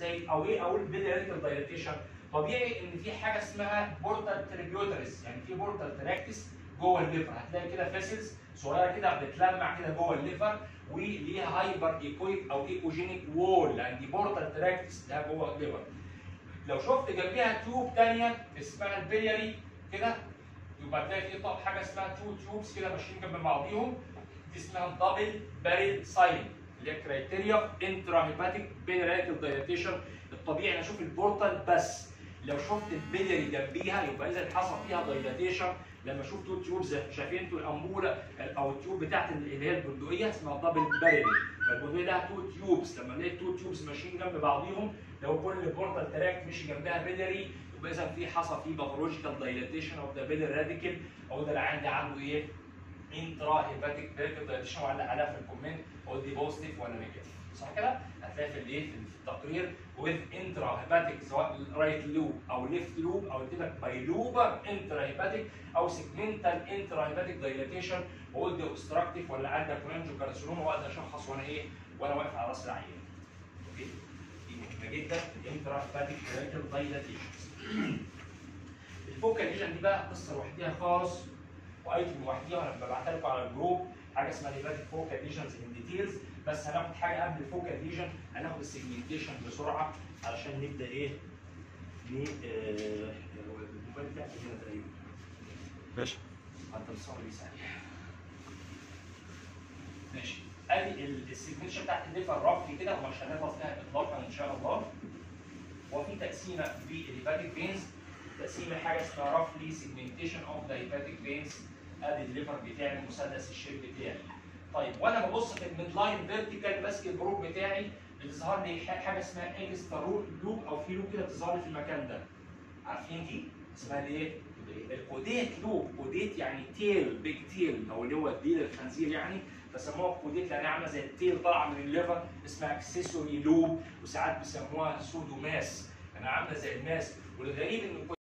ازاي او ايه اقول بيلياريتال دايلاتيشن طبيعي ان في حاجه اسمها بورتال تريبيوتريس يعني في بورتال تراكتس جوه الليفر هتلاقي كده فاسلز صغيره كده بتلمع كده جوه الليفر وليها هايبر ايكويك او ايكوجينيك وول لان دي بورتال تراكتس ده جوه الليفر لو شفت جنبيها تيوب ثانيه اسمها البيلياري كده يبقى تلاقي في طب حاجه اسمها تو تيوبس كده ماشيين جنب بعضيهم دي اسمها دبل باريل ساين اللي هي كرايتيريا انترا هيباتيك بيلياريتال دايلاتيشن الطبيعي انا اشوف البورتال بس لو شفت البيلياري جنبيها يبقى اذا حصل فيها دايلاتيشن لما اشوف تو تيوبز شايفين انتوا الانبوله او التيوب بتاعت اللي هي البندقيه اسمها دبل باريل فالبندقيه ده تو تيوبس لما نلاقي تو تيوبس ماشيين جنب بعضيهم لو كل بورتال تراك مشي جنبها بيلياري يبقى اذا في حصل فيه باثولوجيكال دايلاتيشن اوف ذا بيلير راديكال او ده اللي عندي عنده ايه؟ انترا هيباتيك بيركل دايلاتيشن وعلق عليها في الكومنت قول دي بوزيتيف ولا نيجاتيف صح كده؟ هتلاقي في الايه في التقرير with انترا هيباتيك سواء رايت لوب او ليفت لوب او اديتك بايلوبر انترا هيباتيك او سيجمنتال انترا هيباتيك دايلاتيشن وقول دي اوبستراكتيف ولا عندك كولانجو كارسينوما واقدر اشخص وانا ايه؟ وانا واقف على راس العيان. اوكي؟ دي مهمه جدا الانترا هيباتيك بيركل دايلاتيشن. الفوكال ليجن دي بقى قصه لوحديها خالص وايتم لوحديها انا ببعتها لكم على الجروب حاجه اسمها هيباتيك فوكال ليجنز ان ديتيلز بس هناخد حاجه قبل الفوكال ليجن هناخد السيجمنتيشن بسرعه علشان نبدا ايه ن آه، هو الموبايل بتاعك هنا تقريبا باشا انت بتصور لي سريع ماشي ادي ال- السيجمنتيشن بتاعت الليفر رفلي كده ومش هنخلص فيها اطلاقا ان شاء الله وفي تقسيمه في الهيباتيك فينز تقسيمه حاجه اسمها رفلي سيجمنتيشن اوف ذا هيباتيك فينز ادي الليفر بتاعي المثلث الشيب بتاعي طيب وانا ببص في الميد لاين فيرتيكال ماسك البروب بتاعي بتظهر لي ح- حاجه اسمها اكسترا لوب او في لوب كده بتظهر لي في المكان ده عارفين دي اسمها الايه؟ الكوديت لوب كوديت يعني تيل بيج تيل او اللي هو الديل الخنزير يعني فسموها كوديت لانها عامله زي التيل طالعه من الليفر اسمها اكسسوري لوب وساعات بيسموها سودو ماس انا عامله زي الماس والغريب ان